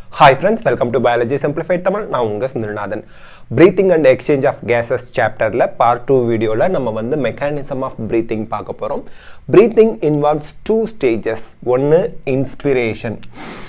Hi friends welcome to biology simplified Tamil நான் உங்கள் Sundaranathan breathing and exchange of gases சாப்டரில் part two வீடியோவில் நம்ம வந்து மெக்கானிசம் ஆஃப் பிரீத்திங் பார்க்க போகிறோம் பிரீத்திங் இன்வால்வ்ஸ் டூ ஸ்டேஜஸ் ஒன்று இன்ஸ்பிரேஷன்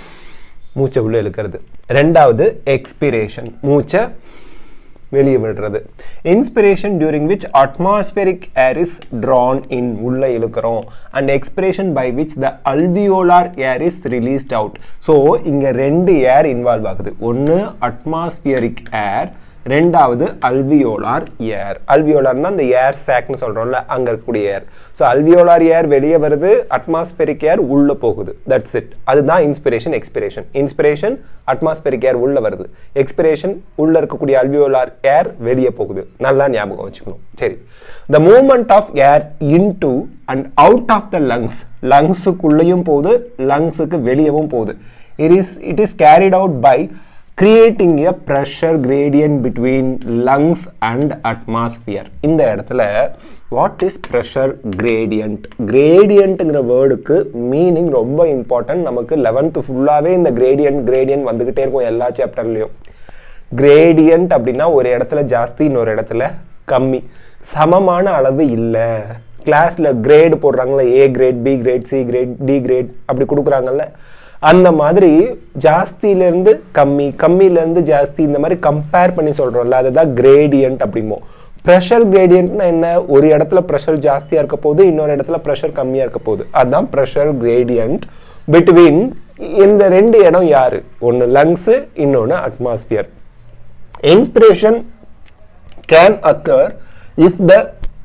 மூச்சை உள்ளே இழுக்கிறது ரெண்டாவது எக்ஸ்பிரேஷன் மூச்சை வெளியே விடுறது inspiration during which atmospheric air is drawn in உள்ள இழுக்கிறோம் and expiration by which the alveolar air is released out so இங்கே ரெண்டு ஏர் இன்வால்வ் ஆகுது ஒன்று அட்மாஸ்பியரிக் ஏர் ரெண்டாவது அல்வியோலார் ஏர் அல்வியோலார்னா அந்த ஏர் சாக்னு சொல்கிறோம்ல அங்கே இருக்கக்கூடிய ஏர் ஸோ அல்வியோலார் ஏர் வெளியே வருது அட்மாஸ்பெரிக் ஏர் உள்ளே போகுது தட்ஸ் இட் அதுதான் inspiration expiration inspiration atmospheric air உள்ளே வருது எக்ஸ்பிரேஷன் உள்ளே இருக்கக்கூடிய அல்வியோலார் ஏர் வெளியே போகுது நல்லா ஞாபகம் வச்சுக்கணும் சரி the movement of air into and out of the lungs லங்ஸுக்குள்ளேயும் போகுது லங்ஸுக்கு வெளியவும் போகுது it is it is carried out by creating a pressure gradient between lungs and atmosphere இந்த இடத்துல வாட் இஸ் ப்ரெஷர் gradient கிரேடியண்ட்டுங்கிற வேர்டுக்கு மீனிங் ரொம்ப இம்பார்ட்டன்ட் நமக்கு லெவன்த்து ஃபுல்லாகவே இந்த gradient gradient வந்துக்கிட்டே இருக்கும் எல்லா சாப்டர்லேயும் gradient அப்படின்னா ஒரு இடத்துல ஜாஸ்தி இன்னொரு இடத்துல கம்மி சமமான அளவு இல்லை கிளாஸில் கிரேடு போடுறாங்களே A grade B grade C grade D grade அப்படி கொடுக்குறாங்கல்ல அந்த மாதிரி ஜாஸ்தியிலேருந்து கம்மி கம்மியிலேருந்து ஜாஸ்தி இந்த மாதிரி கம்பேர் பண்ணி சொல்கிறோம்ல அதுதான் கிரேடியன்ட் அப்படிமோ ப்ரெஷர் கிரேடியன்ட்னா என்ன ஒரு இடத்துல ப்ரெஷர் ஜாஸ்தியாக இருக்க போகுது இன்னொரு இடத்துல ப்ரெஷர் கம்மியாக இருக்க போகுது அதுதான் ப்ரெஷர் கிரேடியன்ட் பிட்வீன் இந்த ரெண்டு இடம் யாரு ஒன்று லங்ஸு இன்னொன்று atmosphere inspiration can occur if the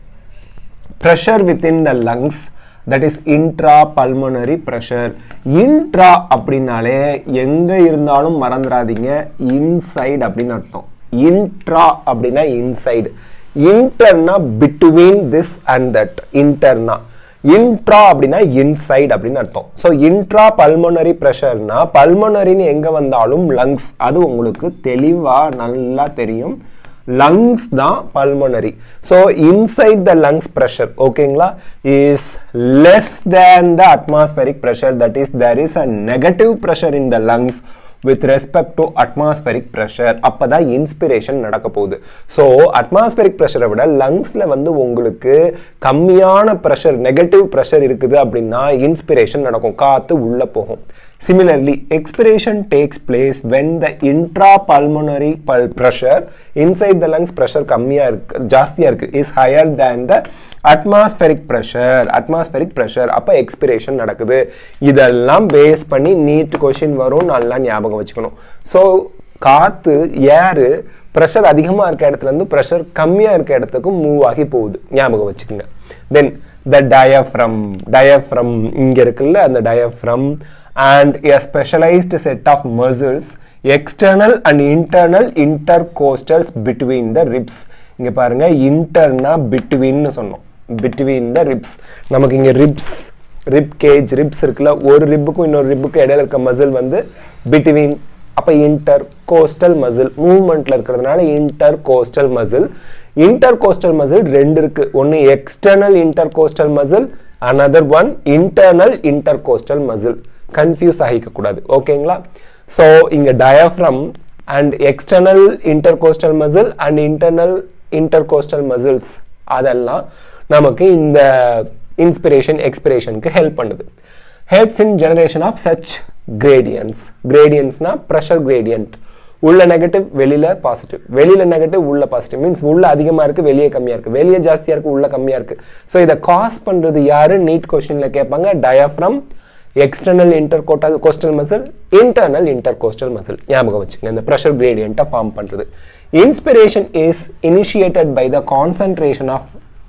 pressure within the lungs that is intra pulmonary pressure intra அப்படின்னாலே எங்க இருந்தாலும் மறந்துடாதீங்க inside அப்படின்னு அர்த்தம் intra அப்படின்னா inside interna between this and that interna intra அப்படின்னா இன்சைட் அப்படின்னு அர்த்தம் ஸோ இன்ட்ரா பல்மோனரி ப்ரெஷர்னா பல்மோனரின்னு எங்கே வந்தாலும் லங்ஸ் அது உங்களுக்கு தெளிவாக நல்லா தெரியும் லங்ஸ் தான் pulmonary so inside the lungs pressure ஓகேங்களா is less than the atmospheric pressure that is there is a negative pressure in the lungs with respect to atmospheric pressure அப்போ தான் இன்ஸ்பிரேஷன் நடக்க போகுது ஸோ அட்மாஸ்பெரிக் ப்ரெஷரை விட லங்ஸில் வந்து உங்களுக்கு கம்மியான ப்ரெஷர் நெகட்டிவ் ப்ரெஷர் இருக்குது அப்படின்னா இன்ஸ்பிரேஷன் நடக்கும் காற்று உள்ளே போகும் Similarly, expiration takes place when the intrapulmonary pul pressure inside the lungs pressure கம்மியா இருக்கு ஜாஸ்தியா இருக்கு is higher than the atmospheric pressure atmospheric pressure அப்ப expiration நடக்குது இதெல்லாம் பேஸ் பண்ணி நீட் கொஷின் வரும் நல்லா ஞாபகம் வச்சுக்கணும் ஸோ காத்து ஏரு ப்ரெஷர் அதிகமாக இருக்க இடத்துல இருந்து ப்ரெஷர் கம்மியாக இருக்க இடத்துக்கு மூவ் ஆகி போகுது ஞாபகம் வச்சுக்கோங்க தென் த டயஃப்ரம் டயஃப்ரம் இங்கே இருக்குல்ல அந்த diaphragm and a specialized set of muscles external and internal intercostals between the ribs இங்க பாருங்க இன்டர்னா பிட்வீன்னு சொன்னோம் பிட்வீன் த ரிப்ஸ் நமக்கு இங்க ரிப்ஸ் ரிப் கேஜ் ரிப்ஸ் இருக்குல்ல ஒரு ரிப்புக்கும் இன்னொரு ரிப்புக்கும் இடையில இருக்க மசில் வந்து பிட்வீன் அப்ப இன்டர் கோஸ்டல் மசில் மூவ்மெண்ட்ல இருக்கிறதுனால intercostal muscle intercostal muscle ரெண்டு இருக்கு ஒன்னு external intercostal muscle another one internal intercostal muscle confuse ஆகிக்க கூடாது ஓகேங்களா ஸோ இங்க diaphragm and external intercostal muscle and internal intercostal muscles அதெல்லாம் நமக்கு இந்த இன்ஸ்பிரேஷன் எக்ஸ்பிரேஷனுக்கு ஹெல்ப் பண்ணுது helps in generation of such gradients கிரேடியன்ஸ்னா ப்ரெஷர் கிரேடியன்ட் உள்ள நெகட்டிவ் வெளியில பாசிட்டிவ் வெளியில நெகட்டிவ் உள்ள பாசிட்டிவ் மீன்ஸ் உள்ள அதிகமா இருக்கு வெளியே கம்மியா இருக்கு வெளியே ஜாஸ்தியா இருக்கு உள்ள கம்மியா இருக்கு ஸோ இதை காஸ் பண்றது யாரு நீட் கொஸ்டின்ல கேட்பாங்க diaphragm external intercostal costal muscle internal intercostal muscle ஞாபகம் வச்சுக்கங்க இந்த ப்ரெஷர் கிரேடியண்ட்டை ஃபார்ம் பண்ணுறது inspiration is initiated by the concentration of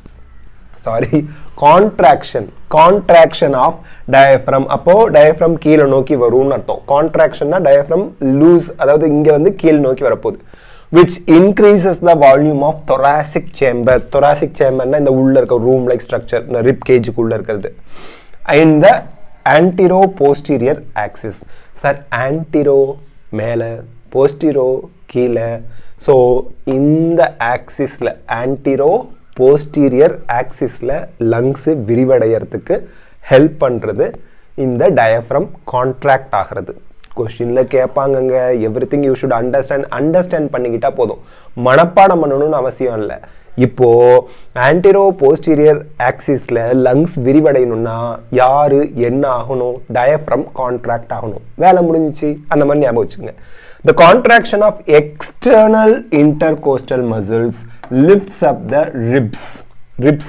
sorry contraction contraction of diaphragm அப்போ டயஃப்ரம் கீழே நோக்கி வரும்னு அர்த்தம் கான்ட்ராக்ஷன்னா டயஃப்ரம் லூஸ் அதாவது இங்கே வந்து கீழ் நோக்கி வரப்போகுது which increases the volume of thoracic chamber thoracic chamberனா இந்த உள்ள இருக்க ரூம் லைக் ஸ்ட்ரக்சர் இந்த ரிப் கேஜுக்குள்ள இருக்கிறது in the antero posterior axis sir antero மேலே போஸ்டிரோ கீழே ஸோ இந்த ஆக்சிஸில் ஆன்டிரோ போஸ்டீரியர் ஆக்சிஸில் லங்ஸு விரிவடைகிறதுக்கு ஹெல்ப் பண்ணுறது இந்த டயஃப்ரம் கான்ட்ராக்ட் ஆகிறது கொஷினில் கேட்பாங்கங்க everything you should understand understand பண்ணிக்கிட்டா போதும் மனப்பாடம் பண்ணணும்னு அவசியம் இல்லை இப்போ ஆன்டிரோ போஸ்டீரியர் ஆக்சிஸில் லங்ஸ் விரிவடையணும்னா யாரு என்ன ஆகணும் டயஃப்ரம் கான்ட்ராக்ட் ஆகணும் வேலை முடிஞ்சிச்சு அந்த மாதிரி ஞாபகம் வச்சுங்க The contraction of external intercostal muscles lifts up the ribs. ribs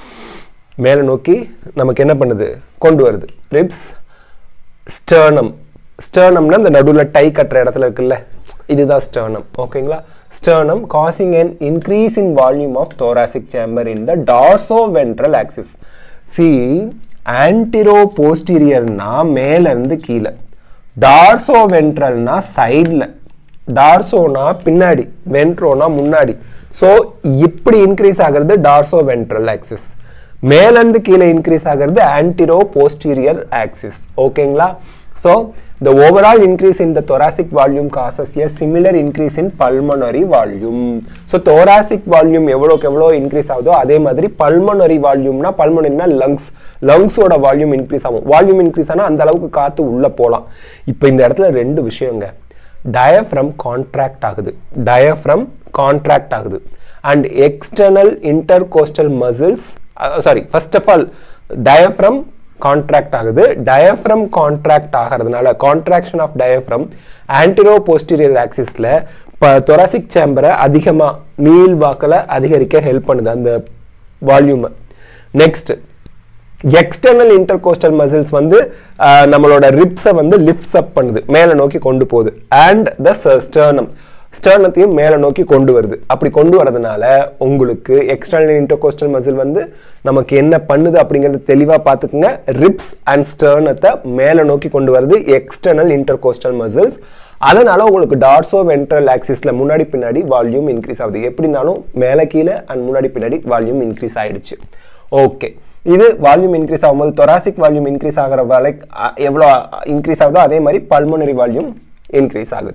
மேலே நோக்கி நமக்கு என்ன பண்ணுது கொண்டு வருது ரிப்ஸ் ஸ்டர்னம் ஸ்டர்னம்னா இந்த நடுவில் டை கட்டுற இடத்துல இருக்குல்ல இதுதான் ஸ்டர்னம் ஓகேங்களா sternum causing an increase in volume of thoracic chamber in the dorsoventral axis see antero போஸ்டீரியர்னா மேல இருந்து கீழே டார்சோ வென்ட்ரல்னா சைடில் டார்சோனா பின்னாடி வென்ட்ரோனா முன்னாடி ஸோ இப்படி இன்க்ரீஸ் ஆகிறது டார்சோ வென்ட்ரல் ஆக்சிஸ் மேலேருந்து கீழே இன்க்ரீஸ் ஆகிறது ஆன்டிரோ போஸ்டீரியர் ஆக்சிஸ் ஓகேங்களா so the overall increase in the thoracic volume causes a similar increase in pulmonary volume so thoracic volume எவ்வளோக்கு எவ்வளோ இன்க்ரீஸ் ஆகுதோ அதே மாதிரி பல்மனரி வால்யூம்னா பல்மனரினா லங்ஸ் லங்ஸோட வால்யூம் இன்க்ரீஸ் ஆகும் வால்யூம் இன்க்ரீஸ் ஆனால் அந்த அளவுக்கு காற்று உள்ளே போகலாம் இப்போ இந்த இடத்துல ரெண்டு விஷயங்க டயஃப்ரம் கான்ட்ராக்ட் ஆகுது டயஃப்ரம் கான்ட்ராக்ட் ஆகுது and external intercostal muscles sorry first of all diaphragm contract ஆகுது டயஃப்ரம் கான்ட்ராக்ட் ஆகிறதுனால contraction of diaphragm antero posterior ஆக்சிஸில் இப்போ தொராசிக் சேம்பரை அதிகமாக நீள் வாக்கில் அதிகரிக்க ஹெல்ப் பண்ணுது அந்த வால்யூமை நெக்ஸ்ட் எக்ஸ்டர்னல் இன்டர்கோஸ்டல் மசில்ஸ் வந்து அஹ், நம்மளோட ரிப்ஸை வந்து லிஃப்ட்ஸ் அப் பண்ணுது மேலே நோக்கி கொண்டு போகுது அண்ட் த ஸ்டர்னம் ஸ்டர்னத்தையும் மேலே நோக்கி கொண்டு வருது அப்படி கொண்டு வரதுனால உங்களுக்கு எக்ஸ்டர்னல் இன்டர்கோஸ்டல் மசில் வந்து நமக்கு என்ன பண்ணுது அப்படிங்கிறது தெளிவாக பார்த்துக்குங்க ரிப்ஸ் அண்ட் ஸ்டர்னத்தை மேலே நோக்கி கொண்டு வருது எக்ஸ்டர்னல் இன்டர்கோஸ்டல் மசில்ஸ் அதனால உங்களுக்கு டார்சோ வென்ட்ரல் ஆக்சிஸ்ல முன்னாடி பின்னாடி வால்யூம் இன்க்ரீஸ் ஆகுது எப்படினாலும் மேலே கீழே அண்ட் முன்னாடி பின்னாடி வால்யூம் இன்க்ரீஸ் ஆயிடுச்சு ஓகே இது வால்யூம் இன்க்ரீஸ் ஆகும்போது தொராசிக் வால்யூம் இன்க்ரீஸ் ஆகிற வரை எவ்வளோ இன்க்ரீஸ் ஆகுதோ அதே மாதிரி பல்மனரி வால்யூம் இன்க்ரீஸ் ஆகுது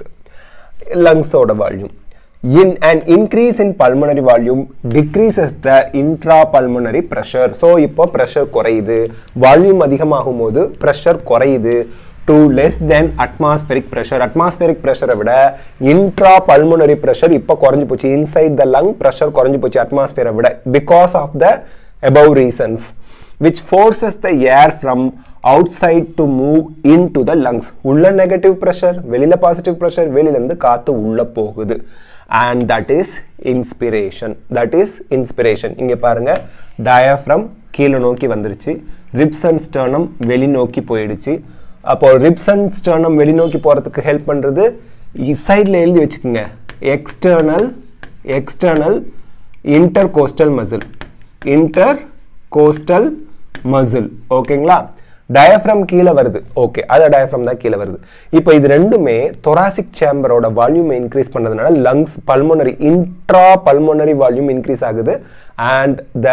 லங்ஸோட volume in an increase in pulmonary volume decreases the intrapulmonary pressure so இப்போ ப்ரெஷர் குறையுது வால்யூம் அதிகமாகும் போது ப்ரெஷர் குறையுது to less than atmospheric pressure atmospheric ப்ரெஷரை விட இன்ட்ரா பல்மோனரி ப்ரெஷர் இப்போ குறைஞ்சு போச்சு இன்சைட் த லங் ப்ரெஷர் குறைஞ்சு போச்சு அட்மாஸ்பியரை விட because of the above reasons which forces the air from outside to move into the lungs உள்ள நெகட்டிவ் ப்ரெஷர் வெளியில பாசிட்டிவ் ப்ரெஷர் வெளியில இருந்து காத்து உள்ள போகுது and that is inspiration that is inspiration இங்க பாருங்க diaphragm கீழே நோக்கி வந்துருச்சு ribs and sternum வெளி நோக்கி போயிடுச்சு அப்போ ribs and sternum வெளி நோக்கி போறதுக்கு ஹெல்ப் பண்றது சைடில் எழுதி வச்சுக்கோங்க external external intercostal muscle intercostal muscle ஓகேங்களா டயஃப்ரம் கீழே வருது ஓகே அது டயஃப்ரம் தான் கீழே வருது இப்போ இது ரெண்டுமே தொராசிக் சேம்பரோட வால்யூம் இன்க்ரீஸ் பண்ணதுனால lungs pulmonary intra pulmonary volume increase ஆகுது and the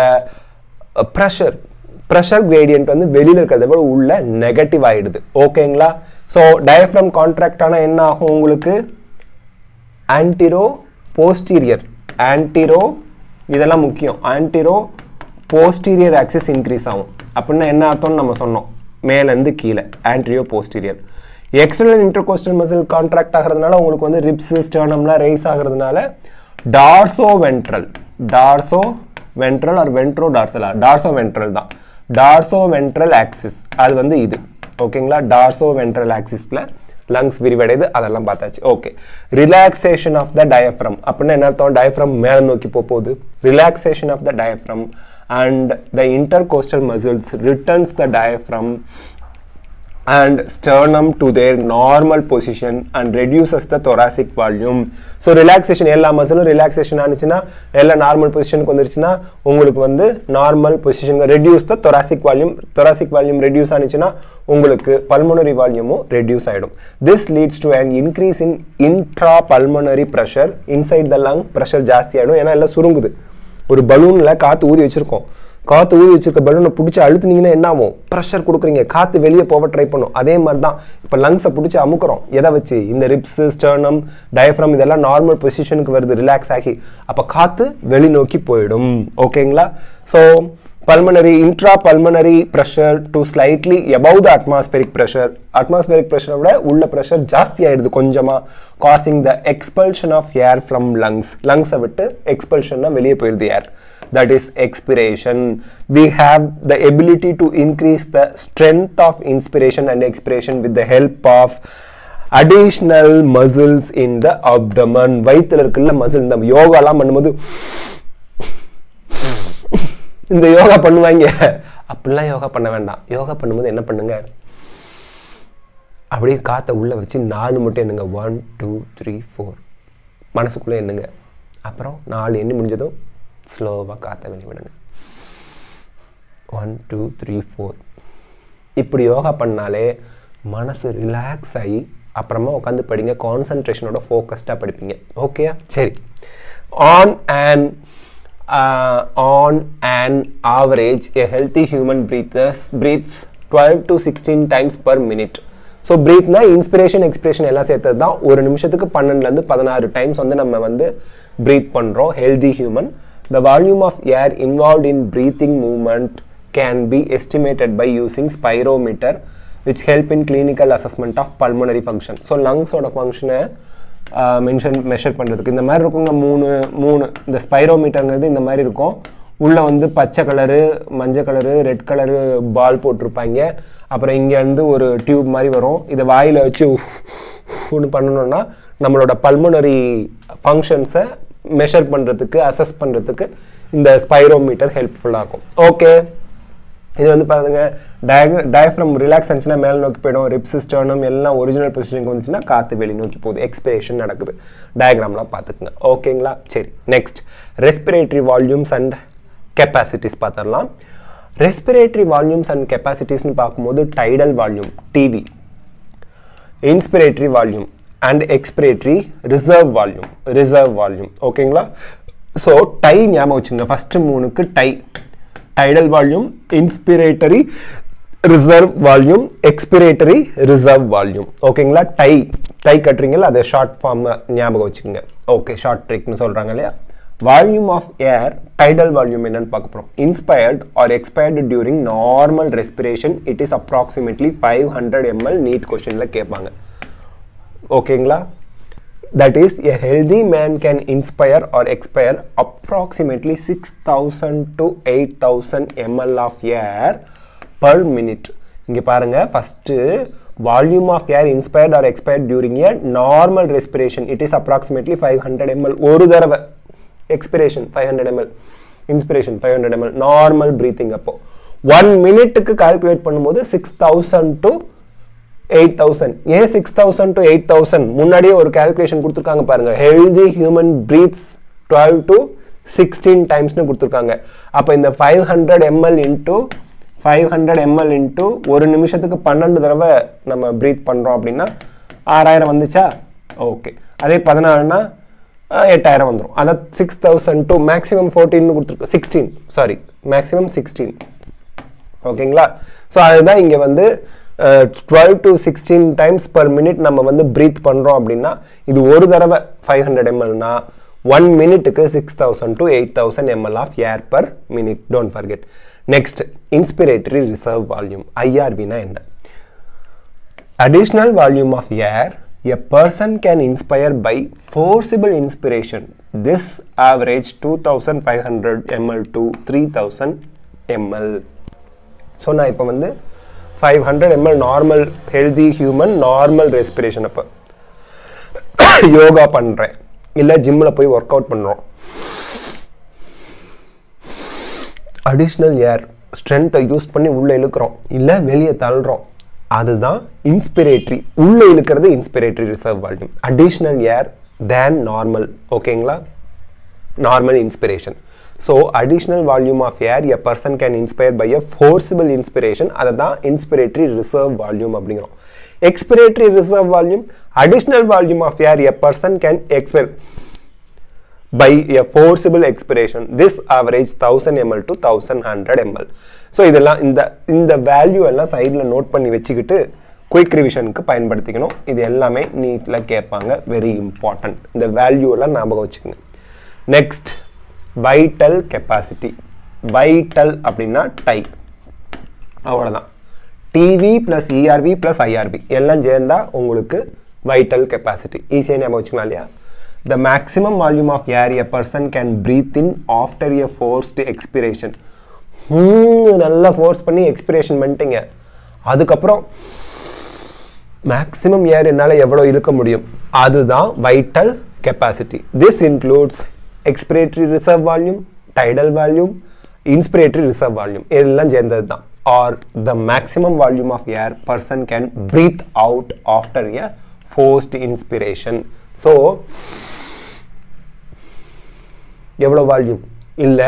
pressure pressure gradient வந்து வெளியில் இருக்கிறத விட உள்ள நெகட்டிவ் ஆயிடுது ஓகேங்களா ஸோ டயஃப்ரம் கான்ட்ராக்ட் ஆனால் என்ன ஆகும் உங்களுக்கு ஆன்டிரோ போஸ்டீரியர் ஆன்டிரோ இதெல்லாம் முக்கியம் ஆன்டிரோ போஸ்டீரியர் ஆக்சிஸ் இன்க்ரீஸ் ஆகும் அப்படின்னா என்ன அர்த்தம்னு நம்ம சொன்னோம் மேலேருந்து கீழே antero posterior external intercostal muscle contract ஆகிறதுனால உங்களுக்கு வந்து ரிப்ஸ் ஸ்டர்னம்லாம் ரைஸ் ஆகிறதுனால dorso ventral dorso ventral or ventro டார்சலா டார்சோ வென்ட்ரல் தான் டார்சோ வென்ட்ரல் ஆக்சிஸ் அது வந்து இது ஓகேங்களா டார்சோ வென்ட்ரல் ஆக்சிஸில் லங்ஸ் விரிவடையுது அதெல்லாம் பார்த்தாச்சு okay relaxation of the diaphragm அப்படின்னா என்ன அர்த்தம் டயஃப்ரம் மேலே நோக்கி போக போகுது relaxation of the diaphragm and the intercostal muscles returns the diaphragm and sternum to their normal position and reduces the thoracic volume so relaxation எல்லா மசிலும் ரிலாக்ஸேஷன் ஆனிச்சுன்னா எல்லா நார்மல் பொசிஷனுக்கு வந்துருச்சுன்னா உங்களுக்கு வந்து normal position reduce the thoracic volume thoracic volume reduce ஆனிச்சுன்னா உங்களுக்கு pulmonary வால்யூமும் ரெடியூஸ் ஆகிடும் this leads to an increase in intra pulmonary pressure inside the lung pressure ஜாஸ்தி ஆகிடும் ஏன்னா எல்லாம் சுருங்குது ஒரு பலூனில் காற்று ஊதி வச்சுருக்கோம் காற்று ஊதி வச்சிருக்க பலூனை பிடிச்சி அழுத்துனீங்கன்னா என்ன ஆகும் ப்ரெஷர் கொடுக்குறீங்க காற்று வெளியே போக ட்ரை பண்ணும் அதே மாதிரி தான் இப்போ லங்ஸை பிடிச்சி அமுக்குறோம் எதை வச்சு இந்த ரிப்ஸ் ஸ்டர்னம் டயஃப்ரம் இதெல்லாம் நார்மல் பொசிஷனுக்கு வருது ரிலாக்ஸ் ஆகி அப்போ காற்று வெளி நோக்கி போயிடும் ஓகேங்களா so pulmonary intrapulmonary pressure to slightly above the atmospheric pressure atmospheric pressure விட உள்ள pressure ஜாஸ்தி ஆயிடுது கொஞ்சமா causing the expulsion of air from lungs lungs விட்டு expulsion வெளியே போயிடுது air that is expiration we have the ability to increase the strength of inspiration and expiration with the help of additional muscles in the abdomen வயித்துல இருக்குல்ல muscle இந்த யோகாலாம் பண்ணும்போது இந்த யோகா பண்ணுவாங்க அப்படிலாம் யோகா பண்ண வேண்டாம் யோகா பண்ணும்போது என்ன பண்ணுங்க அப்படியே காற்றை உள்ளே வச்சு நாலு மட்டும் என்னங்க ஒன் டூ த்ரீ ஃபோர் மனசுக்குள்ளே என்னங்க அப்புறம் நாலு எண்ணி முடிஞ்சதும் ஸ்லோவாக காற்றை வெளியே விடுங்க ஒன் டூ த்ரீ ஃபோர் இப்படி யோகா பண்ணாலே மனசு ரிலாக்ஸ் ஆகி அப்புறமா உட்காந்து படிங்க கான்சன்ட்ரேஷனோட ஃபோக்கஸ்டாக படிப்பீங்க ஓகேயா சரி on and on and average a healthy human breathers breathes twelve to sixteen times per minute so பிரீத்னா இன்ஸ்பிரேஷன் எக்ஸ்பிரேஷன் எல்லாம் சேர்த்தது தான் ஒரு நிமிஷத்துக்கு பன்னெண்டுலேருந்து பதினாறு டைம்ஸ் வந்து நம்ம வந்து பிரீத் பண்ணுறோம் healthy human the volume of air involve in breathing moment can be estimated by using spirometer which help in clinical assessment of pulmonary function so லங்ஸோட ஃபங்க்ஷனை மென்ஷன் மெஷர் பண்ணுறதுக்கு இந்த மாதிரி இருக்குங்க மூணு மூணு இந்த ஸ்பைரோமீட்டருங்கிறது இந்த மாதிரி இருக்கும் உள்ளே வந்து பச்சை கலரு மஞ்சள் கலரு ரெட் கலரு பால் போட்டிருப்பாங்க அப்புறம் இங்கேருந்து ஒரு டியூப் மாதிரி வரும் இதை வாயில் வச்சு ஒன்று பண்ணணும்னா நம்மளோட பல்மனரி ஃபங்க்ஷன்ஸை மெஷர் பண்ணுறதுக்கு அசஸ் பண்ணுறதுக்கு இந்த ஸ்பைரோமீட்டர் ஹெல்ப்ஃபுல்லாக இருக்கும் ஓகே இது வந்து பாருங்க டயக டயஃப்ரம் ரிலாக்ஸ் ஆச்சுன்னா மேலே நோக்கி போயிடும் ரிப்ஸ் ஸ்டர்னம் எல்லாம் ஒரிஜினல் பொசிஷனுக்கு வந்துச்சுன்னா காற்று வெளி நோக்கி போகுது எக்ஸ்பிரேஷன் நடக்குது டயக்ராம்லாம் பார்த்துக்குங்க ஓகேங்களா சரி next respiratory volumes and capacities பார்த்துடலாம் ரெஸ்பிரேட்டரி வால்யூம்ஸ் அண்ட் கெப்பாசிட்டிஸ்னு பார்க்கும்போது tidal volume TV inspiratory volume and expiratory reserve volume reserve volume ஓகேங்களா ஸோ டை ஞாபகம் வச்சுங்க ஃபஸ்ட்டு மூணுக்கு tie tidal volume, inspiratory reserve volume, expiratory reserve volume. ஓகேங்களா tie tie கட்டுறீங்களா அதை ஷார்ட் ஃபார்ம் ஞாபகம் வச்சுக்கோங்க ஓகே ஷார்ட் ட்ரிக்னு சொல்கிறாங்க இல்லையா volume of air tidal volume என்னன்னு பார்க்க போகிறோம் inspired or expired during normal respiration it is approximately five hundred ml NEET கொஸ்டினில் கேட்பாங்க ஓகேங்களா that is a healthy man can inspire or expire approximately 6000 to 8000 ml of air per minute இங்க பாருங்க first volume of air inspired or expired during a normal respiration it is approximately 500 ml ஒரு தடவை expiration 500 ml inspiration 500 ml normal breathing அப்போ one மினிட்டுக்கு calculate பண்ணும்போது six thousand to eight thousand ஏன் six thousand to eight thousand முன்னாடியே ஒரு calculation கொடுத்துருக்காங்க பாருங்க healthy human breathes twelve to sixteen டைம்ஸ்னு கொடுத்துருக்காங்க அப்போ இந்த five hundred ml into five hundred ml into ஒரு நிமிஷத்துக்கு பன்னெண்டு தடவை நம்ம ப்ரீத் பண்ணுறோம் அப்படின்னா ஆறாயிரம் வந்துச்சா ஓகே அதே பதினாலுனா எட்டாயிரம் வந்துடும் அதான் six thousand to maximum fourteen கொடுத்துருக்கு சிக்ஸ்டீன் சாரி மேக்ஸிமம் சிக்ஸ்டீன் ஓகேங்களா ஸோ அதுதான் இங்கே வந்து twelve to sixteen times per minute நம்ம வந்து ப்ரீத் பண்ணுறோம் அப்படின்னா இது ஒரு தடவை ஃபைவ் ஹண்ட்ரட் எம்எல்னா ஒன் மினிட்டுக்கு six thousand to eight thousand ml of air per minute don't forget next inspiratory reserve volume ஐஆர்வினா என்ன additional volume of air a person can inspire by forcible inspiration this average 2500 ml to 3000 ml so நான் இப்போ வந்து five hundred ml normal healthy human normal respiration அப்போ யோகா பண்ணுறேன் இல்லை ஜிம்மில் போய் ஒர்க் அவுட் பண்ணுறோம் அடிஷ்னல் ஏர் ஸ்ட்ரென்த்தை யூஸ் பண்ணி உள்ளே இழுக்கிறோம் இல்லை வெளியே தள்ளுறோம் அதுதான் இன்ஸ்பிரேட்டரி உள்ளே இழுக்கிறது inspiratory reserve volume additional air than normal ஓகேங்களா normal inspiration so additional volume of air a person can inspire by a forcible inspiration அதை தான் இன்ஸ்பிரேட்டரி ரிசர்வ் வால்யூம் அப்படிங்கிறோம் expiratory reserve volume additional volume of air a person can expire by a forcible expiration this average 1000 ml to 1100 ml so இதெல்லாம் இந்த இந்த value எல்லாம் சைடில் note பண்ணி வச்சுக்கிட்டு குயிக் ரிவிஷனுக்கு பயன்படுத்திக்கணும் இது எல்லாமே நீட்டில் கேட்பாங்க வெரி இம்பார்ட்டன்ட் இந்த வேல்யூ எல்லாம் ஞாபகம் வச்சுக்கோங்க நெக்ஸ்ட் வைட்டல் கெப்பாசிட்டி வைட்டல் அப்படின்னா டை அவ்வளோதான் TV plus ERV plus IRP எல்லாம் சேர்ந்தா உங்களுக்கு வைட்டல் கெப்பாசிட்டி ஈஸியாக ஞாபகம் வச்சுக்கலாம் இல்லையா the maximum volume of air a person can breathe in after a forced expiration நல்லா ஃபோர்ஸ் பண்ணி எக்ஸ்பிரேஷன் பண்ணிட்டீங்க அதுக்கப்புறம் மேக்ஸிமம் ஏர் என்னால் எவ்வளோ இழுக்க முடியும் அதுதான் vital capacity this includes expiratory reserve volume tidal volume inspiratory reserve volume இதெல்லாம் சேர்ந்தது தான் or the maximum volume of air person can breathe out after a forced inspiration so எவ்வளோ வால்யூம் இல்லை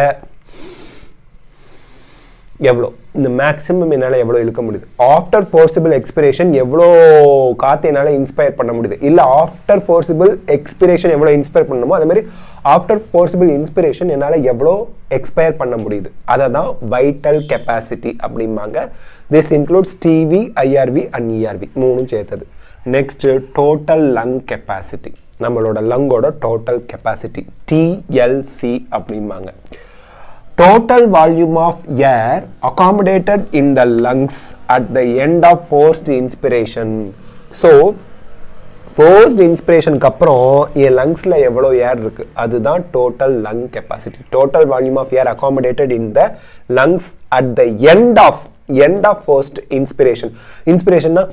எவ்வளோ இந்த மேக்ஸிமம் என்னால் எவ்வளோ இழுக்க முடியுது ஆஃப்டர் ஃபோர்சிபிள் எக்ஸ்பிரேஷன் எவ்வளோ காற்று என்னால் இன்ஸ்பயர் பண்ண முடியுது இல்லை ஆஃப்டர் ஃபோர்சிபிள் எக்ஸ்பிரேஷன் எவ்வளோ இன்ஸ்பயர் பண்ணணுமோ அதே மாதிரி ஆஃப்டர் ஃபோர்சிபிள் இன்ஸ்பிரேஷன் என்னால் எவ்வளோ எக்ஸ்பயர் பண்ண முடியுது அதை தான் வைட்டல் கெப்பாசிட்டி அப்படிம்பாங்க this includes TV IRV and ERV மூணும் சேர்த்தது நெக்ஸ்ட் டோட்டல் லங் கெப்பாசிட்டி நம்மளோட லங்கோட டோட்டல் கெப்பாசிட்டி டிஎல்சி அப்படிம்பாங்க total volume of air accommodated in the lungs at the end of forced inspiration so forced inspiration அப்புறம் என் லங்ஸில் எவ்வளோ air இருக்கு அதுதான் total lung capacity total volume of air accommodated in the lungs at the end of end of forced inspiration இன்ஸ்பிரேஷன்னா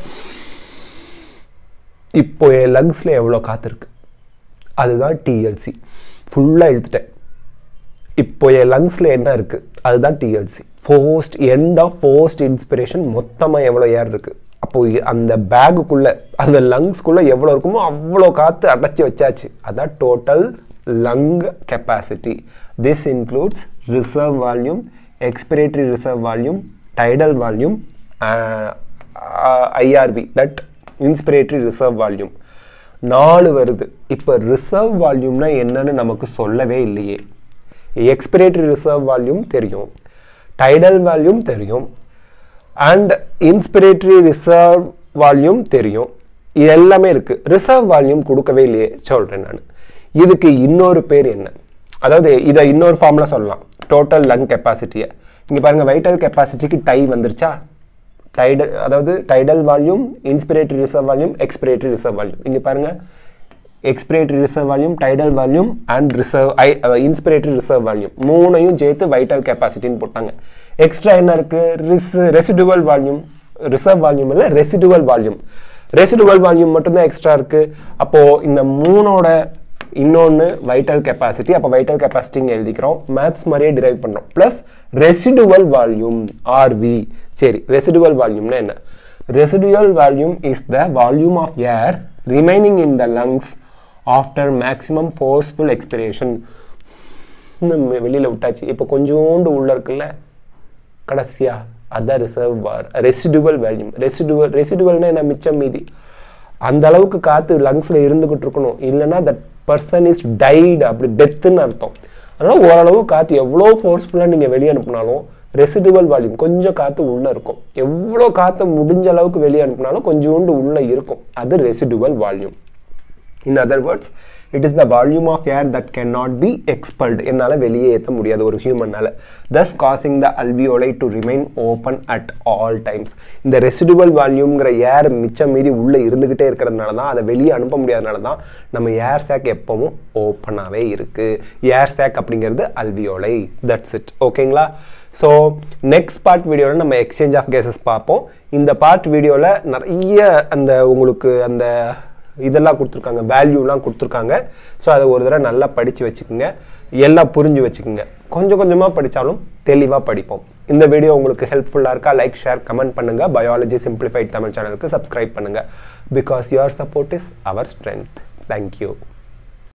இப்போ என் லங்ஸில் எவ்வளோ காற்று இருக்கு அதுதான் டிஎல்சி ஃபுல்லாக இழுத்துட்டேன் இப்போ என் லங்ஸில் என்ன இருக்குது அதுதான் TLC forced end of forced inspiration மொத்தமாக எவ்வளோ ஏர் இருக்குது அப்போது அந்த பேகுக்குள்ளே அந்த லங்ஸ்க்குள்ளே எவ்வளோ இருக்குமோ அவ்வளோ காற்று அடைச்சி வச்சாச்சு அதான் total lung capacity this includes reserve volume expiratory reserve volume tidal volume IRV that inspiratory reserve volume நாலு வருது இப்போ ரிசர்வ் வால்யூம்னா என்னன்னு நமக்கு சொல்லவே இல்லையே எக்ஸ்பிரேட்டரி ரிசர்வ் வால்யூம் தெரியும் டைடல் வால்யூம் தெரியும் அண்ட் இன்ஸ்பிரேட்டரி ரிசர்வ் வால்யூம் தெரியும் இது எல்லாமே இருக்கு ரிசர்வ் வால்யூம் கொடுக்கவே இல்லையே சொல்றேன் நான் இதுக்கு இன்னொரு பேர் என்ன அதாவது இதை இன்னொரு ஃபார்ம்ல சொல்லலாம் டோட்டல் லங் கெப்பாசிட்டியை இங்க பாருங்க வைட்டல் கெப்பாசிட்டிக்கு டை வந்துருச்சா டைடல் அதாவது tidal volume inspiratory reserve volume expiratory reserve volume இங்க பாருங்க expiratory reserve volume tidal volume and reserve I inspiratory reserve volume மூணையும் சேர்த்து வைட்டல் கெப்பாசிட்டின்னு போட்டாங்க எக்ஸ்ட்ரா என்ன இருக்கு res residual volume reserve volume இல்லை ரெசிடுவல் வால்யூம் ரெசிடுவல் வால்யூம் மட்டும்தான் எக்ஸ்ட்ரா இருக்கு அப்போ இந்த மூணோட இன்னொன்று வைட்டல் கெப்பாசிட்டி அப்போ வைட்டல் கெப்பாசிட்டிங்க எழுதிக்கிறோம் மேத்ஸ் மாதிரியே டிரைவ் பண்ணோம் ப்ளஸ் ரெசிடுவல் வால்யூம் ஆர்வி சரி ரெசிடுவல் வால்யூம்னா என்ன residual volume is the volume of air remaining in the lungs after maximum forceful expiration வெளியில் விட்டாச்சு இப்போ கொஞ்சோண்டு உள்ள இருக்குல்ல கடைசியா அதான் ரிசர்வ் வார் ரெசிடுவல் வேல்யூம் ரெசிடுவல் ரெசிடுவல்னா என்ன மிச்சம் மீதி அந்த அளவுக்கு காற்று லங்ஸில் இருந்துகிட்டு இருக்கணும் இல்லைன்னா தட் பர்சன் இஸ் டைடு அப்படி டெத்துன்னு அர்த்தம் அதனால் ஓரளவு காற்று எவ்வளோ ஃபோர்ஸ்ஃபுல்லாக நீங்கள் வெளியே அனுப்புனாலும் ரெசிடுவல் வால்யூம் கொஞ்சம் காற்று உள்ளே இருக்கும் எவ்வளோ காற்று முடிஞ்ச அளவுக்கு வெளியே அனுப்புனாலும் கொஞ்சோண்டு உள்ளே இருக்கும் அது residual volume in other words it is the volume of air that can not be expelled என்னால் வெளியே ஏற்ற முடியாது ஒரு ஹியூமனால் thus causing the alveoli to remain open at all times இந்த ரெசிடுவல் வால்யூம்ங்கிற ஏர் மிச்சம் மீதி உள்ளே இருந்துக்கிட்டே இருக்கிறதுனால தான் அதை வெளியே அனுப்ப முடியாதனால தான் நம்ம ஏர் சேக் எப்பவும் ஓப்பனாகவே இருக்குது ஏர் சேக் அப்படிங்கிறது அல்வியோலை தட்ஸ் இட் ஓகேங்களா ஸோ நெக்ஸ்ட் பார்ட் வீடியோவில் நம்ம எக்ஸ்சேஞ்ச் ஆஃப் கேசஸ் பார்ப்போம் இந்த பார்ட் வீடியோவில் நிறைய அந்த உங்களுக்கு அந்த இதெல்லாம் கொடுத்துருக்காங்க வேல்யூலாம் கொடுத்துருக்காங்க ஸோ அதை ஒரு தடவை நல்லா படித்து வச்சுக்கோங்க எல்லாம் புரிஞ்சு வச்சுக்கோங்க கொஞ்சம் கொஞ்சமாக படித்தாலும் தெளிவாக படிப்போம் இந்த வீடியோ உங்களுக்கு ஹெல்ப்ஃபுல்லாக இருக்கா லைக் ஷேர் கமெண்ட் பண்ணுங்கள் பயாலஜி சிம்பிளிஃபைட் தமிழ் சேனலுக்கு சப்ஸ்கிரைப் பண்ணுங்கள் because your support is our strength thank you